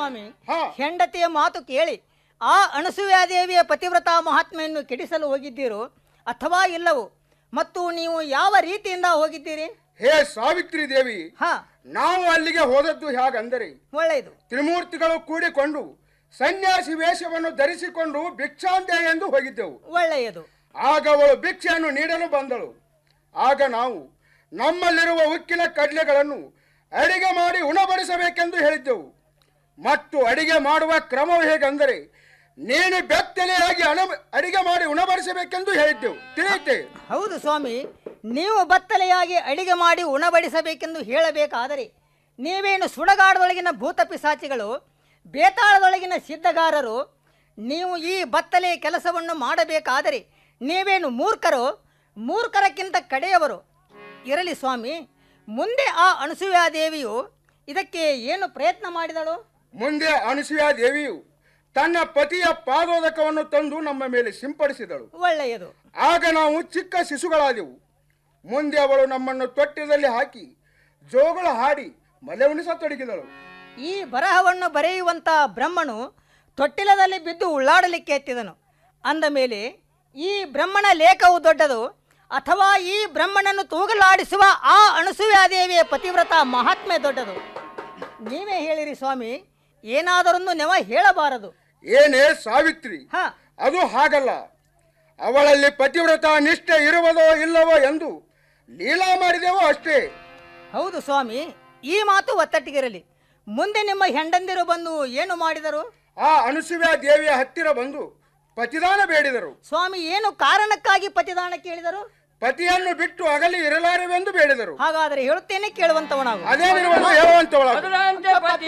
ಸ್ವಾಮಿ ಹಾ. ಹೆಂಡತಿಯ ಮಾತು ಕೇಳಿ ಆ ಅಣಸುವ್ಯಾದೇವಿಯ ಪತಿವ್ರತ ಮಹಾತ್ಮೆಯನ್ನು ಕೆಡಿಸಲು ಹೋಗಿದ್ದೀರೋ ಅಥವಾ ಇಲ್ಲವೋ ಮತ್ತು ನೀವು ಯಾವ ರೀತಿಯಿಂದ ಹೋಗಿದ್ದೀರಿ ಹೇ ಸಾವಿತ್ರಿ ದೇವಿ ಹಾ ನಾವು ಅಲ್ಲಿಗೆ ಹೋದದ್ದು ಹೇಗಂದರೆ ಒಳ್ಳೆಯದು ತ್ರಿಮೂರ್ತಿಗಳು ಕೂಡಿಕೊಂಡು ಸನ್ಯಾಸಿ ವೇಷವನ್ನು ಧರಿಸಿಕೊಂಡು ಭಿಕ್ಷಾಂತೆ ಎಂದು ಹೋಗಿದ್ದೆವು ಒಳ್ಳೆಯದು ಆಗ ಅವಳು ಭಿಕ್ಷೆಯನ್ನು ನೀಡಲು ಬಂದಳು ಆಗ ನಾವು ನಮ್ಮಲ್ಲಿರುವ ಉಕ್ಕಿನ ಕಡ್ಲೆಗಳನ್ನು ಅಡಿಗೆ ಮಾಡಿ ಉಣಬಡಿಸಬೇಕೆಂದು ಹೇಳಿದ್ದೆವು ಮತ್ತು ಅಡಿಗೆ ಮಾಡುವ ಕ್ರಮವು ಹೇಗೆಂದರೆ ನೀನು ಬೆತ್ತಲೆಯಾಗಿ ಅಣ ಅಡಿಗೆ ಮಾಡಿ ಉಣಬಡಿಸಬೇಕೆಂದು ಹೇಳಿದ್ದೆವು ತಿಳಿಯುತ್ತೆ ಹೌದು ಸ್ವಾಮಿ ನೀವು ಬತ್ತಲೆಯಾಗಿ ಅಡಿಗೆ ಮಾಡಿ ಉಣಬಡಿಸಬೇಕೆಂದು ಹೇಳಬೇಕಾದರೆ ನೀವೇನು ಸುಡಗಾಡದೊಳಗಿನ ಭೂತ ಪಿಸಾಚಿಗಳು ಬೇತಾಳದೊಳಗಿನ ಸಿದ್ಧಗಾರರು ನೀವು ಈ ಬತ್ತಲೆ ಕೆಲಸವನ್ನು ಮಾಡಬೇಕಾದರೆ ನೀವೇನು ಮೂರ್ಖರು ಮೂರ್ಖರಕ್ಕಿಂತ ಕಡೆಯವರು ಇರಲಿ ಸ್ವಾಮಿ ಮುಂದೆ ಆ ಅಣಸುವ್ಯಾದೇವಿಯು ಇದಕ್ಕೆ ಏನು ಪ್ರಯತ್ನ ಮಾಡಿದಳು ಮುಂದೆ ಅನಸೂಯ ದೇವಿಯು ತನ್ನ ಪತಿಯ ಪಾದೋದಕವನ್ನು ತಂದು ನಮ್ಮ ಮೇಲೆ ಸಿಂಪಡಿಸಿದಳು ಒಳ್ಳೆಯದು ಆಗ ನಾವು ಚಿಕ್ಕ ಶಿಶುಗಳಾದೆವು ಮುಂದೆ ಅವಳು ನಮ್ಮನ್ನು ತೊಟ್ಟದಲ್ಲಿ ಹಾಕಿ ಜೋಗಳ ಹಾಡಿ ಮಲೆ ಉಣಿಸತೊಡಗಿದಳು ಈ ಬರಹವನ್ನು ಬರೆಯುವಂಥ ಬ್ರಹ್ಮನು ತೊಟ್ಟಿಲದಲ್ಲಿ ಬಿದ್ದು ಉಳ್ಳಾಡಲಿಕ್ಕೆ ಎತ್ತಿದನು ಅಂದ ಮೇಲೆ ಈ ಬ್ರಹ್ಮನ ಲೇಖವು ದೊಡ್ಡದು ಅಥವಾ ಈ ಬ್ರಹ್ಮನನ್ನು ತೂಗಲಾಡಿಸುವ ಆ ಅಣಸುವ್ಯಾದೇವಿಯ ಪತಿವ್ರತ ಮಹಾತ್ಮೆ ದೊಡ್ಡದು ನೀವೇ ಹೇಳಿರಿ ಸ್ವಾಮಿ ಏನಾದರೊಂದು ನೆವ ಹೇಳಬಾರದು ಏನೇ ಸಾವಿತ್ರಿ ಹಾ ಅದು ಹಾಗಲ್ಲ ಅವಳಲ್ಲಿ ಪತಿವ್ರತ ನಿಷ್ಠೆ ಇರುವುದೋ ಇಲ್ಲವೋ ಎಂದು ಲೀಲಾ ಮಾಡಿದೆವೋ ಅಷ್ಟೇ ಹೌದು ಸ್ವಾಮಿ ಈ ಮಾತು ಒತ್ತಟ್ಟಿಗಿರಲಿ ಮುಂದೆ ನಿಮ್ಮ ಹೆಂಡಂದಿರು ಬಂದು ಏನು ಮಾಡಿದರು ಆ ಅನುಸೂಯ ದೇವಿಯ ಹತ್ತಿರ ಬಂದು ಪತಿದಾನ ಬೇಡಿದರು ಸ್ವಾಮಿ ಏನು ಕಾರಣಕ್ಕಾಗಿ ಪತಿದಾನ ಕೇಳಿದರು ಪತಿಯನ್ನು ಬಿಟ್ಟು ಅಗಲಿ ಇರಲಾರೆವೆಂದು ಬೇಡಿದರು ಹಾಗಾದರೆ ಹೇಳುತ್ತೇನೆ ಕೇಳುವಂತವನಾಗು ಅದೇ ನಿನಗೆ ಹೇಳುವಂತವಳ ಅದರಂತೆ ಪತಿ